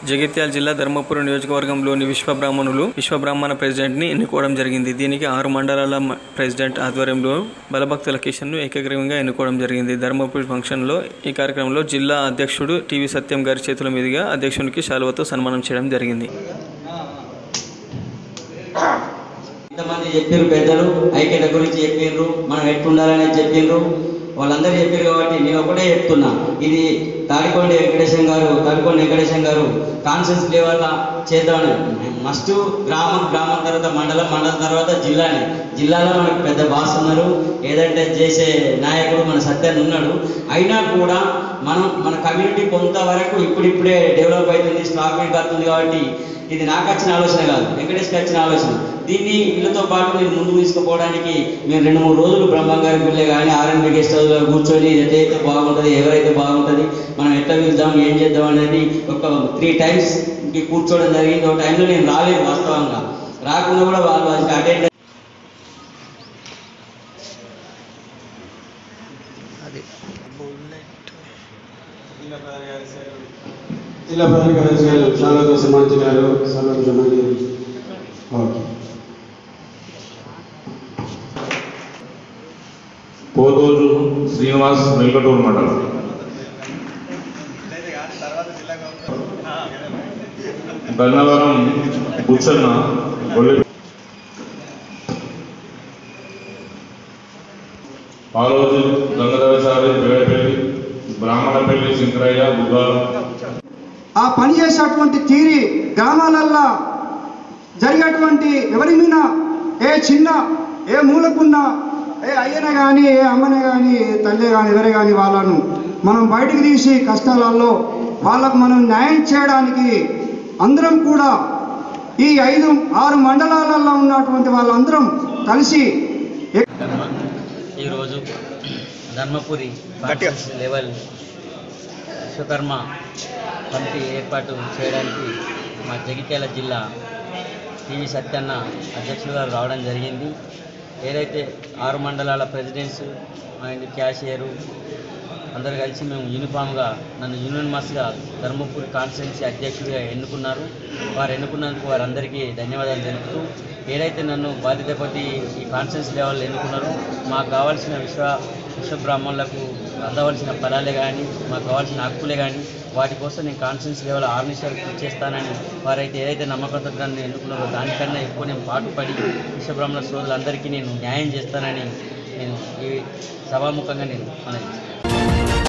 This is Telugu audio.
జగిత్యాల జిల్లా ధర్మపురం నియోజకవర్గంలోని విశ్వబ్రాహ్మణులు విశ్వబ్రాహ్మణ ప్రెసిడెంట్ ని ఎన్నుకోవడం జరిగింది దీనికి ఆరు మండలాల మ- ప్రెసిడెంట్ ఆధ్వర్యంలో బలభక్తుల కిషన్ ను ఏకగ్రీవంగా ఎన్నుకోవడం జరిగింది ధర్మపురి ఫంక్షన్ లో ఈ కార్యక్రమంలో జిల్లా అధ్యక్షుడు టివి సత్యం గారి చేతుల మీదుగా అధ్యక్షునికి శాలువతో సన్మానం చేయడం జరిగింది ఇంతమంది చెప్పారు పెద్దలు ఐక్యత గురించి చెప్పిర్రు మనం ఎట్లుండాలని చెప్పిర్రు వాళ్ళందరూ చెప్పారు కాబట్టి నేను ఒకటే చెప్తున్నా ఇది తాడికొండ వెంకటేశం గారు తాడికొండ వెంకటేశం గారు కాన్షియస్ లెవెల్ చేద్దామని మస్ట్ గ్రామం గ్రామం తర్వాత మండలం మండలం తర్వాత జిల్లాని జిల్లాలో మనకు పెద్ద బాస్ ఉన్నారు ఏదంటే చేసే నాయకుడు మన సత్యాన్ని ఉన్నాడు అయినా కూడా మనం మన కమ్యూనిటీ కొంతవరకు ఇప్పుడిప్పుడే డెవలప్ అవుతుంది స్టాక్ వస్తుంది కాబట్టి ఇది నాకు వచ్చిన ఆలోచన కాదు వెంకటేష్కి వచ్చిన ఆలోచన దీన్ని వీళ్ళతో పాటు నేను ముందుకు తీసుకుపోవడానికి మేము రెండు మూడు రోజులు బ్రహ్మంగారి పిల్లే కానీ ఆర్ఎన్బి గెస్ట్ హౌస్లో కూర్చొని ఎదైతే బాగుంటుంది ఎవరైతే బాగుంటుంది మనం ఎట్లా వెళ్దాం ఏం చేద్దాం అనేది ఒక త్రీ టైమ్స్ కూర్చోవడం జరిగింది ఒక టైంలో నేను రాలేదు వాస్తవంగా రాకుండా కూడా వాళ్ళు అటెండ్ జిల్లా ప్రధాన కార్యదర్శి గారు చాలా సన్మానించినారు సన్మానించమని ఓకే పోతోజు శ్రీనివాస్ వెల్కటూరు మండలం గన్నవరం బుచ్చన్న గొల్లె పాలోజు గంగధరచారి వేడపల్లి బ్రాహ్మణపల్లి శంకరయ్య బుగ్గారం ఆ పని చేసేటువంటి తీరి గ్రామాలల్లో జరిగేటువంటి ఎవరి మీద ఏ చిన్న ఏ మూలకున్న ఏ అయ్యనే కానీ ఏ అమ్మనే కానీ ఏ తల్లి కానీ ఎవరే కానీ వాళ్ళను మనం బయటికి తీసి కష్టాలలో వాళ్ళకు మనం న్యాయం చేయడానికి అందరం కూడా ఈ ఐదు ఆరు మండలాలలో ఉన్నటువంటి వాళ్ళందరం కలిసి ఈరోజు Dharmapuri conference level Vishwakarma committee ఏర్పాటు చేయడానికి మా జగిత్యాల జిల్లా టీవీ సత్యన్న అధ్యక్షులుగా రావడం జరిగింది ఏదైతే ఆరు మండలాల ప్రెసిడెంట్స్ అండ్ క్యాషియరు అందరు కలిసి మేము యూనిఫామ్గా నన్ను యూనిమస్గా ధర్మపురి కాన్స్టిట్యున్సీ అధ్యక్షుడిగా ఎన్నుకున్నారు వారు ఎన్నుకున్నందుకు వారందరికీ ధన్యవాదాలు తెలుపుతూ ఏదైతే నన్ను బాధ్యత కొద్ది ఈ కాన్ఫరెన్స్ లెవెల్ ఎన్నుకున్నారో మాకు కావాల్సిన విశ్వ విశ్వబ్రాహ్మణులకు అందవలసిన ఫలాలే కానీ మాకు కావాల్సిన హక్కులే కానీ వాటి కోసం నేను కాన్ఫరెన్స్ లెవెల్ ఆర్నిషాలు చేస్తానని వారైతే ఏదైతే నమ్మకంతో నన్ను ఎన్నుకున్నారో దానికన్నా ఎక్కువ నేను పాటుపడి విశ్వబ్రాహ్మణ సోదరులందరికీ నేను న్యాయం చేస్తానని నేను ఈ సభాముఖంగా నేను మనవి